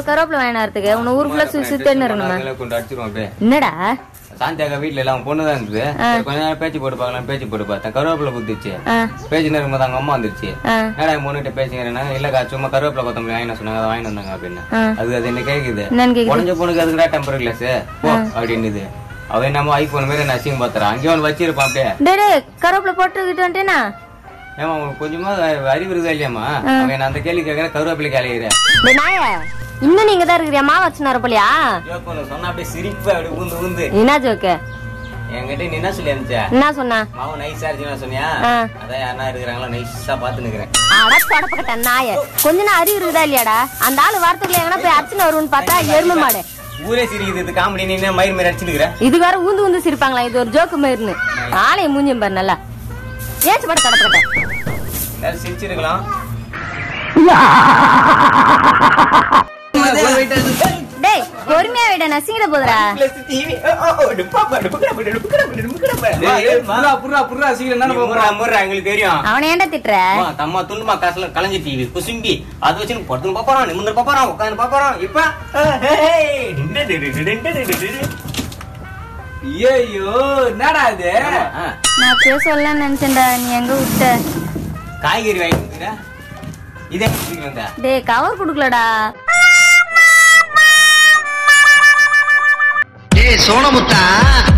ஒரு கருவேப்பிலை வாங்கினாரத்துக்கு உன்னை ஊருக்குள்ள சுத்தி சுத்தன்னு இருக்கணுமா அதெல்லாம் கொண்டு அடிச்சிருவோம் அப்படியே என்னடா சாந்தி அக்கா வீட்டுல எல்லாம் பொண்ணு தான் இருந்தது சரி, கொஞ்ச நேரம் பேச்சு போட்டு பார்க்கலாம் பேச்சு போட்டு பார்த்தேன் கருவேப்பிலை குத்துச்சு ஆ. பேச்சு இருக்கும்போது அவங்க அம்மா வந்துருச்சு ஆ. என்னடா என் பொண்ணுகிட்ட பேசுங்கிறேன்னா இல்லக்கா சும்மா கருவேப்பிலை கொத்தமல்லி வாங்கின சொன்னாங்க அதை வாங்கிட்டு வந்தாங்க அப்படின்னு ஆ. அது அது என்ன கேக்குது என்னன்னு கேக்குது உடஞ்ச பொண்ணுக்கு அதுக்குடா டெம்பர் கிளாஸ் போ அப்படின்னுது அவன் என்னமோ ஐபோன் மாதிரி என்ன அசிங்கம் பாத்துறான் அங்கேயே அவன் வச்சிருப்பான் அப்படியே டேய் டேய், கருவேப்பிலை போட்டுக்கிட்டு வந்துட்டேனா ஏமா உனக்கு கொஞ்சமா அறிவு இருக்குதா இல்லையாமா அவன் நான் அந்த கேள்வி கேட்கற கருவேப்பிலை கேளுகிறேன் டேய் நாய இன்னும் நீங்க தான் இருக்கிறியா மா வச்சுனாரு போலியா சொன்னா அப்படியே சிரிப்பு அப்படி ஊந்து ஊந்து என்ன ஜோக்கு என்கிட்ட நீ என்ன சொல்லி அனுப்பிச்ச என்ன சொன்னா மாவு நைஸா இருந்துச்சுன்னா சொன்னியா ஆ. அதான் யாரா இருக்கிறாங்களா நைஸா பாத்து நிக்கிறேன் அட தொடப்பக்கட்ட நாய கொஞ்ச நேரம் அறிவு இருக்குதா இல்லையாடா அந்த ஆளு வாரத்துக்குள்ள எங்கன்னா போய் அர்ச்சனை வரும்னு பார்த்தா எருமை மாடு ஊரே சிரிக்குது இது காமெடி நீ என்ன மயிர் மாதிரி அடிச்சுக்கிற இது வேற ஊந்து ஊந்து சிரிப்பாங்களா இது ஒரு ஜோக்கு மாதிரின்னு ஆளைய மூஞ்சியும் பாரு நல்லா ஏச்சு பட தொடப்பக்கட்ட எல்லாரும் சிரிச்சிருக்கலாம் டேய் பொறுமையா விட நசிங்கிட போதுடா புறா புறா புறா சீக்கிரம் என்ன முர்ரா, முர்ரா, எங்களுக்கு தெரியும் அவனை ஏன்டா திட்டுற அம்மா, தம்மா துண்டுமா காசுல கலைஞ்சு டிவி குசும்பி அது வச்சு படுத்துன்னு பாப்பாரான் நிமிந்து பாப்பாரான் உட்காந்து பாப்பாரான் இப்ப அஹ், ஹே, ஹே, டிண்டு டிடு டிடு டிடு டிடு டிடு. ஐயோ என்னடா இது ஆ, நான் பேச சொல்லலாம்னு நினைச்சேன்டா நீ எங்க விட்ட காய்கறி வாங்கி கொடுக்குற இதே குடிக்க வந்த டேய் கவர் குடுக்கலடா ஏய் சோனமுத்தா